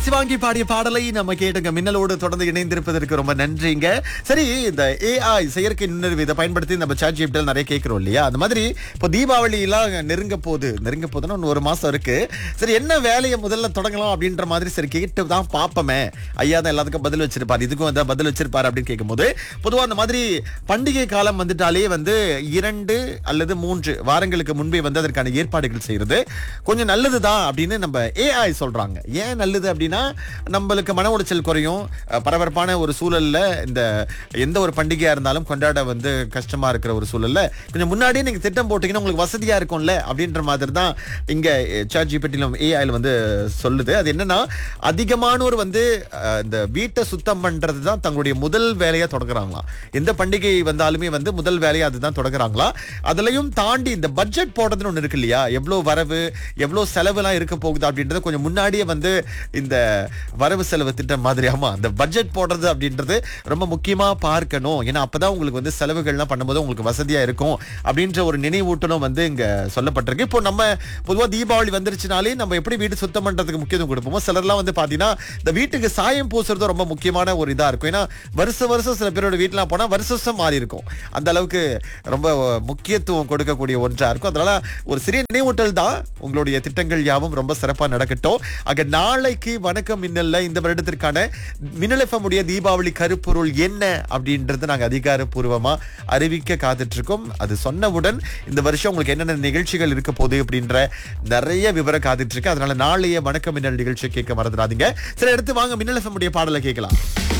சிவாங்கி பாடிய பாடலை நம்ம கேட்டுங்க மின்னலோடு தொடர்ந்து இணைந்திருப்பதற்கு ரொம்ப நன்றிங்க சரி இந்த ஏஐ செயற்கை நுண்ணறிவு இதை பயன்படுத்தி நம்ம சாட் ஜிபிடியில் நிறைய கேட்கிறோம் இல்லையா அந்த மாதிரி இப்போ தீபாவளி எல்லாம் நெருங்க போகுது நெருங்க போகுதுன்னா இன்னும் ஒரு மாசம் இருக்கு சரி என்ன வேலையை முதல்ல தொடங்கலாம் அப்படின்ற மாதிரி சரி கேட்டு தான் பார்ப்போமே ஐயா தான் எல்லாத்துக்கும் பதில் வச்சிருப்பாரு இதுக்கும் வந்து பதில் வச்சிருப்பாரு அப்படின்னு கேட்கும்போது பொதுவா அந்த மாதிரி பண்டிகை காலம் வந்துட்டாலே வந்து இரண்டு அல்லது மூன்று வாரங்களுக்கு முன்பே வந்து அதற்கான ஏற்பாடுகள் செய்யறது கொஞ்சம் நல்லதுதான் அப்படின்னு நம்ம ஏஐ சொல்றாங்க ஏன் நல்லது அப்படின்னா நம்மளுக்கு மன உளைச்சல் குறையும் அஹ் பரபரப்பான ஒரு சூழல்ல இந்த எந்த ஒரு பண்டிகையா இருந்தாலும் கொண்டாட வந்து கஷ்டமா இருக்கிற ஒரு சூழல்ல கொஞ்சம் முன்னாடியே நீங்க திட்டம் போட்டீங்கன்னா உங்களுக்கு வசதியா இருக்கும்ல அப்படின்ற மாதிரி தான் இங்க சாட் ஜிபிடிலும் ஏஐல வந்து சொல்லுது அது என்னன்னா அதிகமானோர் வந்து அஹ், இந்த வீட்டை சுத்தம் பண்றது தான் தங்களுடைய முதல் வேலையா தொடங்குறாங்களாம் எந்த பண்டிகை வந்தாலுமே வந்து முதல் வேலையா அதுதான் தொடங்குறாங்களா அதுலயும் தாண்டி இந்த பட்ஜெட் போடுறதுன்னு ஒண்ணு இருக்கு இல்லையா எவ்வளவு வரவு எவ்வளவு செலவுலாம் இருக்க போகுது அப்படின்றத கொஞ்சம் முன்னாடியே வந்து இந்த வரவு செலவு திட்டம் மாதிரி ஆமா அந்த பட்ஜெட் போடுறது அப்படின்றது ரொம்ப முக்கியமா பார்க்கணும் ஏன்னா அப்பதான் உங்களுக்கு வந்து செலவுகள்லாம் பண்ணும்போது உங்களுக்கு வசதியா இருக்கும் அப்படின்ற ஒரு நினைவூட்டலும் வந்து இங்க சொல்லப்பட்டிருக்கு இப்போ நம்ம பொதுவா தீபாவளி வந்துருச்சுனாலே நம்ம எப்படி வீடு சுத்தம் பண்றதுக்கு முக்கியத்துவம் கொடுப்போமோ சிலர்லாம் வந்து பாத்தீங்கன்னா இந்த வீட்டுக்கு சாயம் பூசுறது ரொம்ப முக்கியமான ஒரு இதா இருக்கும் ஏன்னா வருஷ வருஷம் சில பேரோட வீட்டுலாம் போனா வருஷ வருஷம் மாறி இருக்கும் அந்த அளவுக்கு ரொம்ப முக்கியத்துவம் கொடுக்கக்கூடிய ஒன்றா இருக்கும் அதனால ஒரு சிறிய நினைவூட்டல் தான் உங்களுடைய திட்டங்கள் யாவும் ரொம்ப சிறப்பா நடக்கட்டும் ஆக நாளைக்கு வணக்கம் மின்னல்ல இந்த வருடத்திற்கான மின்னல் FM உடைய தீபாவளி கருப்பொருள் என்ன அப்படின்றது நாங்க அதிகாரப்பூர்வமா அறிவிக்க காத்துட்டு இருக்கோம் அது சொன்னவுடன் இந்த வருஷம் உங்களுக்கு என்னென்ன நிகழ்ச்சிகள் இருக்க போகுது அப்படின்ற நிறைய விவரம் காத்துட்டு இருக்கு அதனால நாளைய வணக்கம் மின்னல் நிகழ்ச்சி கேட்க மறந்துடாதீங்க சரி அடுத்து வாங்க மின்னல் FM உடைய பாடலை கேட்கலாம்